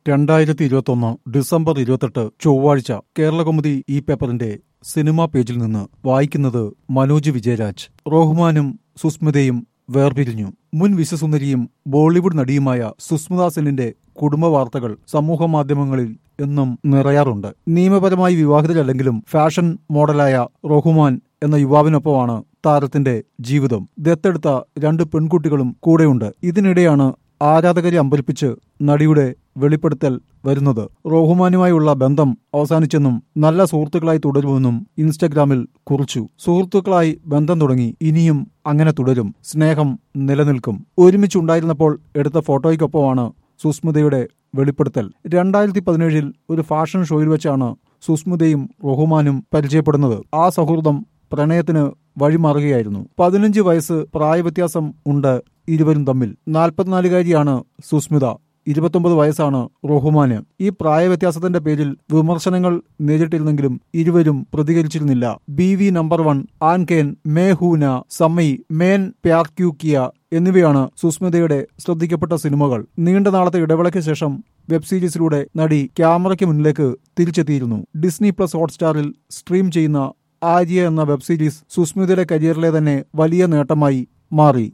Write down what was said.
രണ്ടായിരത്തി ഇരുപത്തൊന്ന് ഡിസംബർ ഇരുപത്തെട്ട് ചൊവ്വാഴ്ച കേരളകൗമുദി ഈ പേപ്പറിന്റെ സിനിമാ പേജിൽ നിന്ന് വായിക്കുന്നത് മനോജ് വിജയരാജ് റോഹ്മാനും സുസ്മിതയും വേർപിരിഞ്ഞു മുൻ വിശ്വസുന്ദരിയും ബോളിവുഡ് നടിയുമായ സുസ്മിത സെന്നിന്റെ കുടുംബ വാർത്തകൾ സമൂഹ മാധ്യമങ്ങളിൽ എന്നും നിറയാറുണ്ട് നിയമപരമായി വിവാഹിതരല്ലെങ്കിലും ഫാഷൻ മോഡലായ റോഹുമാൻ എന്ന യുവാവിനൊപ്പമാണ് താരത്തിന്റെ ജീവിതം ദത്തെടുത്ത രണ്ട് പെൺകുട്ടികളും കൂടെയുണ്ട് ഇതിനിടെയാണ് ആരാധകരെ അമ്പരിപ്പിച്ച് നടിയുടെ വെളിപ്പെടുത്തൽ വരുന്നത് റോഹുമാനുമായുള്ള ബന്ധം അവസാനിച്ചെന്നും നല്ല സുഹൃത്തുക്കളായി തുടരുമെന്നും ഇൻസ്റ്റഗ്രാമിൽ കുറിച്ചു സുഹൃത്തുക്കളായി ബന്ധം തുടങ്ങി ഇനിയും അങ്ങനെ തുടരും സ്നേഹം നിലനിൽക്കും ഒരുമിച്ചുണ്ടായിരുന്നപ്പോൾ എടുത്ത ഫോട്ടോയ്ക്കൊപ്പമാണ് സുസ്മിതയുടെ വെളിപ്പെടുത്തൽ രണ്ടായിരത്തി പതിനേഴിൽ ഒരു ഫാഷൻ ഷോയിൽ വെച്ചാണ് സുസ്മിതയും റഹ്മാനും പരിചയപ്പെടുന്നത് ആ സൗഹൃദം പ്രണയത്തിന് വഴിമാറുകയായിരുന്നു പതിനഞ്ച് വയസ്സ് പ്രായവ്യത്യാസം ഉണ്ട് ഇരുവരും തമ്മിൽ നാൽപ്പത്തിനാലുകാരിയാണ് സുസ്മിത ഇരുപത്തൊമ്പത് വയസ്സാണ് റോഹുമാന് ഈ പ്രായവ്യത്യാസത്തിന്റെ പേരിൽ വിമർശനങ്ങൾ നേരിട്ടിരുന്നെങ്കിലും ഇരുവരും പ്രതികരിച്ചിരുന്നില്ല B V number one ആൻകേൻ may ഹൂന സമ്മയി മേൻ പ്യാർ ക്യൂ കിയ എന്നിവയാണ് സുസ്മിതയുടെ ശ്രദ്ധിക്കപ്പെട്ട സിനിമകൾ നീണ്ട നാളത്തെ ഇടവേളയ്ക്ക് ശേഷം വെബ് സീരീസിലൂടെ നടി ക്യാമറയ്ക്ക് മുന്നിലേക്ക് തിരിച്ചെത്തിയിരുന്നു ഡിസ്നി പ്ലസ് ഹോട്ട്സ്റ്റാറിൽ സ്ട്രീം ചെയ്യുന്ന ആര്യ എന്ന വെബ് സീരീസ് സുസ്മിതയുടെ കരിയറിലെ തന്നെ വലിയ നേട്ടമായി മാറി